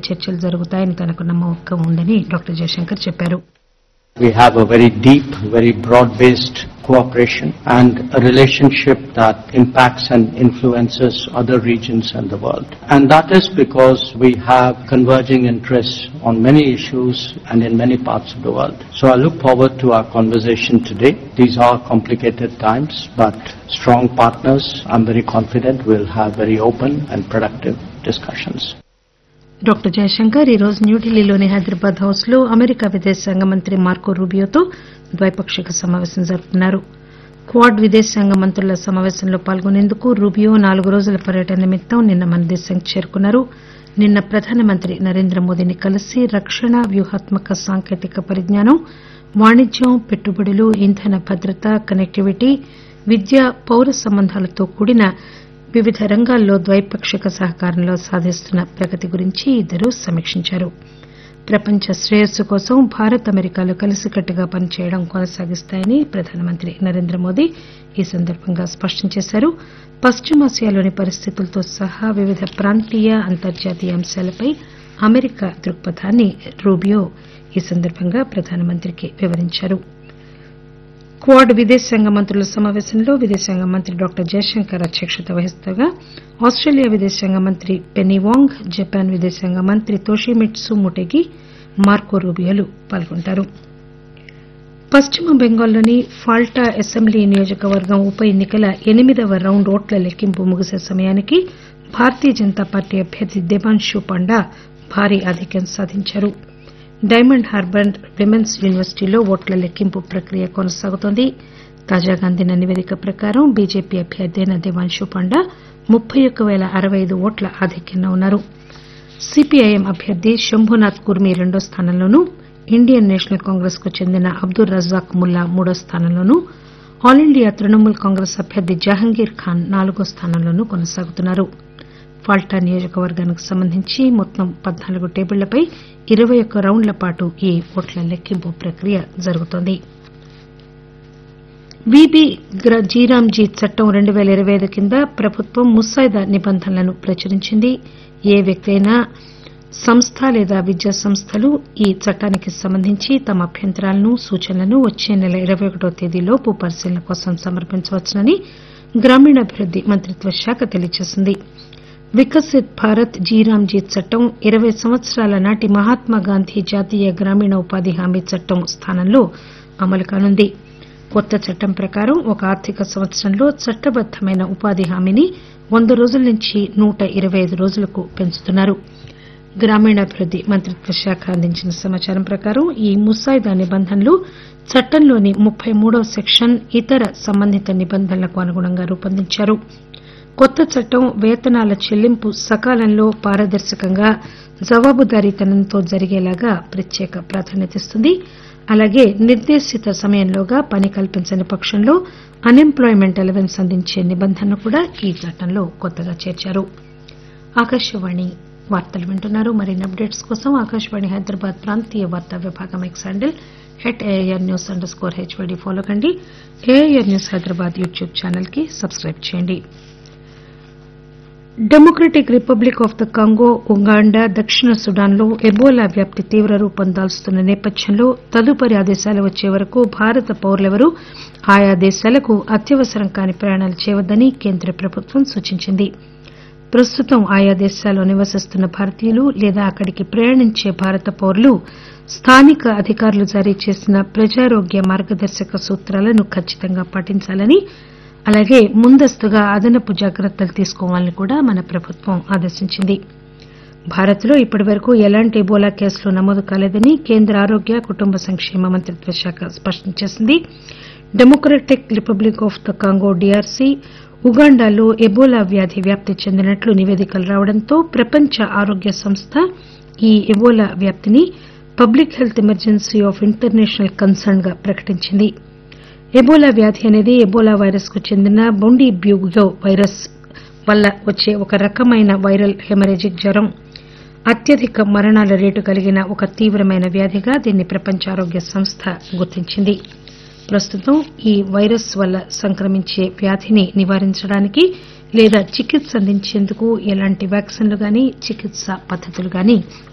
చర్చలు జరుగుతాయని తనకు నమ్మకం ఉందని డాక్టర్ జయశంకర్ చెప్పారు We have a very deep, very broad-based cooperation and a relationship that impacts and influences other regions in the world. And that is because we have converging interests on many issues and in many parts of the world. So I look forward to our conversation today. These are complicated times, but strong partners, I'm very confident, will have very open and productive discussions. Doctor Jaishankar ఈ రోజు న్యూఢిల్లీలోని Hyderabad house లో America విదేశాంగ మంత్రి Marco రూబియోతో ద్వైపాక్షిక సమావేశం జరుపుతున్నారు quad విదేశాంగ మంత్రుల సమావేశంలో పాల్గొనేందుకు రూబియో నాలుగు రోజుల పర్యటన నిమిత్తం నిన్న మన దేశానికి చేరుకున్నారు నిన్న ప్రధానమంత్రి నరేంద్ర మోదీని కలిసి రక్షణ వ్యూహాత్మక సాంకేతిక పరిజ్ఞానం వాణిజ్యం పెట్టుబడులు ఇంధన భద్రత కనెక్టివిటీ విద్య పౌర సంబంధాలతో కూడిన వివిధ రంగాల్లో ద్వైపాక్షిక సహకారంలో సాధిస్తున్న ప్రగతి గురించి ఇద్దరూ సమీక్షించారు ప్రపంచ శ్రేయస్సు కోసం భారత్ అమెరికాలు కలిసికట్టుగా పనిచేయడం కొనసాగిస్తాయని ప్రధానమంత్రి నరేంద్ర మోదీ ఈ సందర్భంగా స్పష్టం చేశారు పశ్చిమాసియాలోని పరిస్థితులతో సహా వివిధ ప్రాంతీయ అంతర్జాతీయ అంశాలపై అమెరికా దృక్పథాన్ని రూబియో ఈ సందర్భంగా ప్రధానమంత్రికి వివరించారు క్వాడ్ విదేశాంగ మంత్రుల సమావేశంలో విదేశాంగ మంత్రి డాక్టర్ జయశంకర్ అధ్యక్షత వహిస్తుండగా ఆస్టేలియా విదేశాంగ మంత్రి పెన్నీ వాంగ్ జపాన్ విదేశాంగ మంత్రి తోషిమిట్సు మొటెగి మార్కో రూబియోలు పాల్గొంటారు పశ్చిమ బెంగాల్లోని ఫాల్టా అసెంబ్లీ నియోజకవర్గం ఉప ఎన్నికల ఎనిమిదవ రౌండ్ ఓట్ల లెక్కింపు ముగిసే సమయానికి భారతీయ జనతా పార్టీ అభ్యర్థి దేబాన్షు పాండా భారీ ఆధిక్యం సాధించారు డైమండ్ హార్బర్ విమెన్స్ యూనివర్సిటీలో ఓట్ల లెక్కింపు ప్రక్రియ కొనసాగుతోంది తాజాగా అందిన నివేదిక ప్రకారం బీజేపీ అభ్యర్థి అయిన దేవాన్షు పాండా ముప్పై ఒక్క పేల అరవై ఐదు ఓట్ల ఆధిక్యంలో ఉన్నారు సీపీఐఎం అభ్యర్థి శంభునాథ్ కుర్మి రెండో స్థానంలోనూ ఇండియన్ నేషనల్ కాంగ్రెస్ కు చెందిన అబ్దుల్ రజాక్ ముల్లా మూడో స్థానంలోనూ ఆల్ ఇండియా తృణమూల్ కాంగ్రెస్ అభ్యర్థి జహంగీర్ ఖాన్ నాలుగో స్థానంలోనూ కొనసాగుతున్నారు ఫాల్టా నియోజకవర్గానికి సంబంధించి మొత్తం పద్నాలుగు టేబుళ్లపై ఇరవై ఒక్క రౌండ్ల పాటు ఈ ఓట్ల లెక్కింపు ప్రక్రియ జరుగుతోంది వీబీ జీరాంజీ చట్టం రెండు పేల ఇరవై ఐదు కింద ప్రభుత్వం ముసాయిదా నిబంధనలను ప్రచురించింది ఏ వ్యక్తి అయినా సంస్థ లేదా విద్యా సంస్థలు ఈ చట్టానికి సంబంధించి తమ అభ్యంతరాలను సూచనలను వచ్చే నెల ఇరవై ఒకటో తేదీలోపు పరిశీలన కోసం సమర్పించవచ్చునని గ్రామీణాభివృద్ది మంత్రిత్వ శాఖ తెలియజేసింది వికసిత్ భారత్ జీరాంజీ చట్టం ఇరవై సంవత్సరాల నాటి మహాత్మాగాంధీ జాతీయ గ్రామీణ ఉపాధి హామీ చట్టం స్థానంలో అమలు కానుంది కొత్త చట్టం ప్రకారం ఒక ఆర్థిక సంవత్సరంలో చట్టబద్దమైన ఉపాధి హామీని వంద రోజుల నుంచి నూట ఇరవై ఐదు రోజులకు పెంచుతున్నారు గ్రామీణాభివృద్ది మంత్రిత్వ శాఖ అందించిన సమాచారం ప్రకారం ఈ ముసాయిదా నిబంధనలు చట్టంలోని ముప్పై మూడవ సెక్షన్ ఇతర సంబంధిత నిబంధనలకు అనుగుణంగా రూపొందించారు కొత్త చట్టం వేతనాల చెల్లింపు సకాలంలో పారదర్శకంగా జవాబుదారీతనంతో జరిగేలాగా ప్రత్యేక ప్రాధాన్యతనిస్తుంది అలాగే నిర్దేశిత సమయంలోగా పని కల్పించని పక్షంలో అన్ ఎంప్లాయ్మెంట్ అలవెన్స్ అందించే నిబంధనను కూడా ఈ చట్టంలో కొత్తగా చేర్చారు ఆకాశవాణి వార్తలు వింటున్నారు మరిన్ని అప్డేట్స్ కోసం ఆకాశవాణి హైదరాబాద్ ప్రాంతీయ వార్తా విభాగం X handle at AIR news underscore HYD follow కండి AIR news Hyderabad YouTube channel కి సబ్స్క్రైబ్ చేయండి democratic republic of the Congo Uganda దక్షిణ సుడాన్లో ఎబోలా వ్యాప్తి తీవ్ర రూపం దాల్చుతున్న నేపథ్యంలో తదుపరి ఆదేశాలు వచ్చే వరకు భారత పౌరులెవరూ ఆయా దేశాలకు అత్యవసరం కాని ప్రయాణాలు చేయవద్దని కేంద్ర ప్రభుత్వం సూచించింది ప్రస్తుతం ఆయా దేశాల్లో నివసిస్తున్న భారతీయులు లేదా అక్కడికి ప్రయాణించే భారత పౌరులు స్థానిక అధికారులు జారీ చేసిన ప్రజారోగ్య మార్గదర్శక సూత్రాలను ఖచ్చితంగా పాటించాలని అలాగే ముందస్తుగా అదనపు జాగ్రత్తలు తీసుకోవాలని కూడా మన ప్రభుత్వం ఆదేశించింది భారత్ లో ఇప్పటివరకు ఎలాంటి ఎబోలా కేసులు నమోదు కాలేదని కేంద్ర ఆరోగ్య కుటుంబ సంక్షేమ మంత్రిత్వ శాఖ స్పష్టం చేసింది democratic republic of the Congo DRC ఉగాండాలో ఎబోలా వ్యాధి వ్యాప్తి చెందినట్లు నివేదికలు రావడంతో ప్రపంచ ఆరోగ్య సంస్థ ఈ ఎబోలా వ్యాప్తిని public health emergency of international concern గా ప్రకటించింది ఎబోలా వ్యాధి అనేది ఎబోలా వైరస్ కు చెందిన బొండి బ్యూగో వైరస్ వల్ల వచ్చే ఒక రకమైన వైరల్ హెమరేజిక్ జ్వరం అత్యధిక మరణాల రేటు కలిగిన ఒక తీవ్రమైన వ్యాధిగా దీన్ని ప్రపంచ ఆరోగ్య సంస్థ గుర్తించింది ప్రస్తుతం ఈ వైరస్ వల్ల సంక్రమించే వ్యాధిని నివారించడానికి లేదా చికిత్స అందించేందుకు ఎలాంటి వ్యాక్సిన్లు గానీ చికిత్సా పద్దతులు గానీ